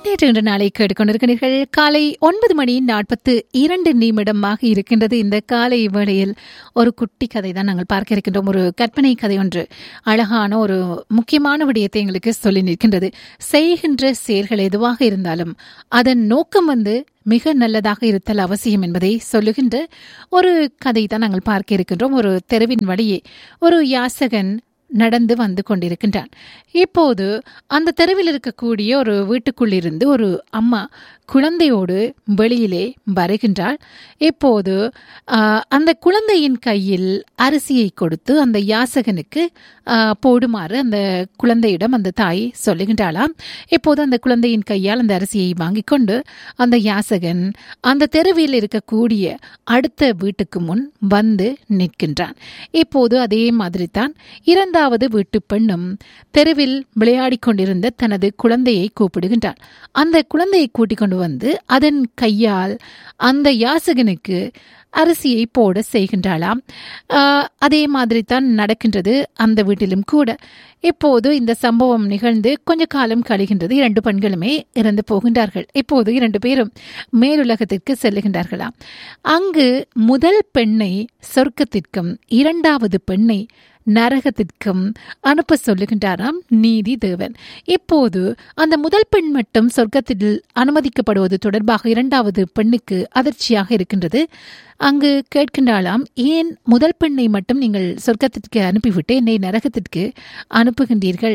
நேற்று இன்று நாளை கேட்டுக்கொண்டிருக்கிறீர்கள் காலை ஒன்பது மணி நாற்பத்து இரண்டு நிமிடமாக இருக்கின்றது இந்த காலை வேளையில் ஒரு குட்டி கதை தான் நாங்கள் பார்க்க இருக்கின்றோம் ஒரு கற்பனை கதை ஒன்று அழகான ஒரு முக்கியமான விடயத்தை எங்களுக்கு சொல்லி நிற்கின்றது செய்கின்ற செயல்கள் எதுவாக இருந்தாலும் அதன் நோக்கம் வந்து மிக நல்லதாக இருத்தல் அவசியம் என்பதை சொல்லுகின்ற ஒரு கதை தான் நாங்கள் பார்க்க இருக்கின்றோம் ஒரு தெருவின் வழியே ஒரு யாசகன் நடந்து வந்து கொண்டிருக்கின்றான் இப்போது அந்த தெருவில் இருக்கக்கூடிய ஒரு வீட்டுக்குள்ளிருந்து ஒரு அம்மா குழந்தையோடு வெளியிலே வருகின்றாள் இப்போது ஆஹ், அந்த குழந்தையின் கையில் அரிசியை கொடுத்து அந்த யாசகனுக்கு ஆஹ், போடுமாறு அந்த குழந்தையிடம் அந்த தாய் சொல்லுகின்றாளாம் இப்போது அந்த குழந்தையின் கையால் அந்த அரிசியை வாங்கிக் கொண்டு அந்த யாசகன் அந்த தெருவில் இருக்கக்கூடிய அடுத்த வீட்டுக்கு முன் வந்து நிற்கின்றான் இப்போது அதே மாதிரி தான் இரண்டாவது வீட்டு பெண்ணும் தெருவில் விளையாடிக் கொண்டிருந்த தனது குழந்தையை கூப்பிடுகின்றாள் அந்த குழந்தையை கூட்டிக் கொண்டு வந்து அதன் கையால் அந்த யாசகனுக்கு அரிசியை போட செய்கின்றாளாம் ஆஹ், அதே மாதிரி தான் நடக்கின்றது அந்த வீட்டிலும் கூட இப்போது இந்த சம்பவம் நிகழ்ந்து கொஞ்ச காலம் கழிகின்றது இரண்டு பெண்களுமே இறந்து போகின்றார்கள் இப்போது இரண்டு பேரும் மேலுலகத்திற்கு செல்லுகின்றார்களாம் அங்கு முதல் பெண்ணை சொர்க்கத்திற்கும் இரண்டாவது பெண்ணை நரகத்திற்கும் அனுப்ப சொல்லுகின்றாராம் நீதி தேவன் இப்போது அந்த முதல் பெண் மட்டும் சொர்க்கத்தில் அனுமதிக்கப்படுவது தொடர்பாக இரண்டாவது பெண்ணுக்கு அதிர்ச்சியாக இருக்கின்றது அங்கு கேட்கின்றாளாம் ஏன் முதல் பெண்ணை மட்டும் நீங்கள் சொர்க்கத்திற்கு அனுப்பிவிட்டு என்னை நரகத்திற்கு அனுப்புகின்றீர்கள்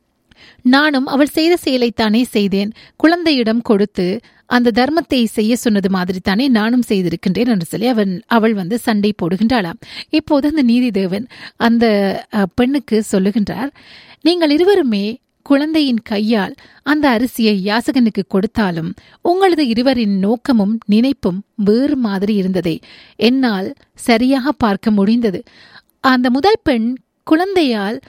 நானும் அவள் செய்த செயலைத்தானே செய்தேன் குழந்தையிடம் கொடுத்து அந்த தர்மத்தை செய்ய சொன்னது மாதிரி தானே நானும் செய்திருக்கின்றேன் என்று சொல்லி அவன் அவள் வந்து சண்டை போடுகின்றாளாம் இப்போது அந்த நீதிதேவன் அந்த அஹ், பெண்ணுக்கு சொல்லுகின்றார் நீங்கள் இருவருமே குழந்தையின் கையால் அந்த அரிசியை யாசகனுக்கு கொடுத்தாலும் உங்களது இருவரின் நோக்கமும் நினைப்பும் வேறு மாதிரி இருந்ததை என்னால் சரியாக பார்க்க முடிந்தது அந்த முதல் பெண் குழந்தையால்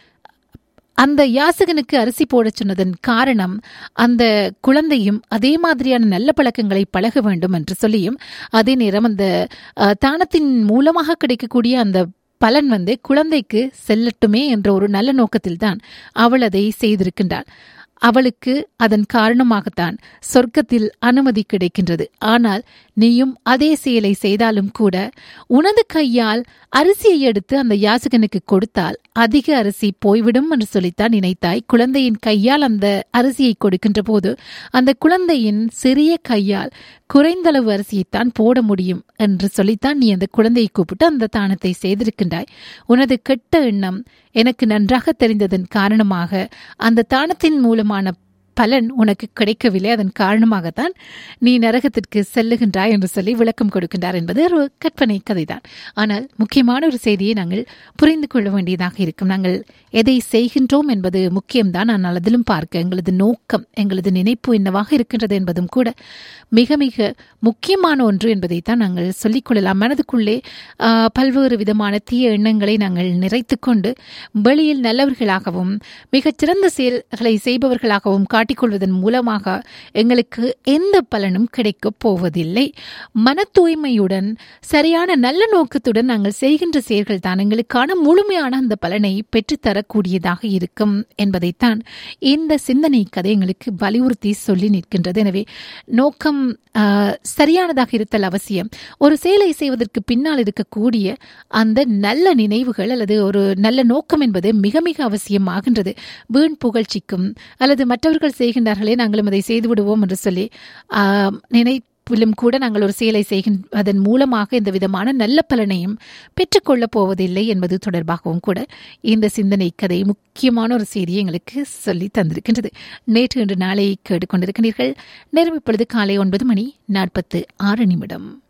அந்த யாசகனுக்கு அரிசி போடச் சொன்னதன் காரணம் அந்த குழந்தையும் அதே மாதிரியான நல்ல பழக்கங்களை பழக வேண்டும் என்று சொல்லியும் அதே நேரம் அந்த அஹ், தானத்தின் மூலமாக கிடைக்கக்கூடிய அந்த பலன் வந்து குழந்தைக்கு செல்லட்டுமே என்ற ஒரு நல்ல நோக்கத்தில்தான் அவள் அதை செய்திருக்கின்றாள் அவளுக்கு அதன் காரணமாகத்தான் சொர்க்கத்தில் அனுமதி கிடைக்கின்றது ஆனால் நீயும் அதே செயலை செய்தாலும் கூட உனது கையால் அரிசியை எடுத்து அந்த யாசகனுக்கு கொடுத்தால் அதிக அரிசி போய்விடும் என்று சொல்லித்தான் நினைத்தாய் குழந்தையின் கையால் அந்த அரிசியை கொடுக்கின்ற போது அந்த குழந்தையின் சிறிய கையால் குறைந்தளவு அரிசியைத்தான் போட முடியும் என்று சொல்லித்தான் நீ அந்த குழந்தையை கூப்பிட்டு அந்த தானத்தை செய்திருக்கின்றாய் உனது கெட்ட எண்ணம் எனக்கு நன்றாக தெரிந்ததன் காரணமாக அந்த தானத்தின் மூலமான பலன் உனக்கு கிடைக்கவில்லை அதன் காரணமாகத்தான் நீ நரகத்திற்கு செல்லுகின்றாய் என்று சொல்லி விளக்கம் கொடுக்கின்றார் என்பது ஒரு கற்பனை கதைதான் ஆனால் முக்கியமான ஒரு செய்தியை நாங்கள் புரிந்து கொள்ள வேண்டியதாக இருக்கும் நாங்கள் எதை செய்கின்றோம் என்பது முக்கியம்தான் ஆனால் அதிலும் பார்க்க எங்களது நோக்கம் எங்களது நினைப்பு என்னவாக இருக்கின்றது என்பதும் கூட மிக மிக முக்கியமான ஒன்று என்பதைத்தான் நாங்கள் சொல்லிக் கொள்ளலாம் மனதுக்குள்ளே ஆஹ், பல்வேறு விதமான தீய எண்ணங்களை நாங்கள் நிறைத்துக் கொண்டு வெளியில் நல்லவர்களாகவும் மிகச்சிறந்த செயல்களை செய்பவர்களாகவும் காட்டிக்கொள்வதன் மூலமாக எங்களுக்கு எந்த பலனும் கிடைக்கப் போவதில்லை மன தூய்மையுடன் சரியான நல்ல நோக்கத்துடன் நாங்கள் செய்கின்ற செயல்கள் தான் எங்களுக்கான முழுமையான அந்த பலனை பெற்றுத்தரக்கூடியதாக இருக்கும் என்பதைத்தான் இந்த சிந்தனை கதை எங்களுக்கு வலியுறுத்தி சொல்லி நிற்கின்றது எனவே நோக்கம் ஆஹ், சரியானதாக இருத்தல் அவசியம் ஒரு செயலை செய்வதற்கு பின்னால் இருக்கக்கூடிய அந்த நல்ல நினைவுகள் அல்லது ஒரு நல்ல நோக்கம் என்பது மிக மிக அவசியமாகின்றது வீண் புகழ்ச்சிக்கும் அல்லது மற்றவர்கள் செய்கின்றார்களே நாங்களும் அதை செய்து விடுவோம் என்று சொல்லி ஆஹ், நினைப்பிலும் கூட நாங்கள் ஒரு செயலை செய்கின்றதன் மூலமாக இந்த விதமான நல்ல பலனையும் பெற்றுக்கொள்ளப் போவதில்லை என்பது தொடர்பாகவும் கூட இந்த சிந்தனை கதை முக்கியமான ஒரு செய்தியை எங்களுக்கு சொல்லி தந்திருக்கின்றது நேற்று இன்று நாளை கேட்டுக்கொண்டிருக்கிறீர்கள் நேரம் இப்பொழுது காலை ஒன்பது மணி நாற்பத்து ஆறு நிமிடம்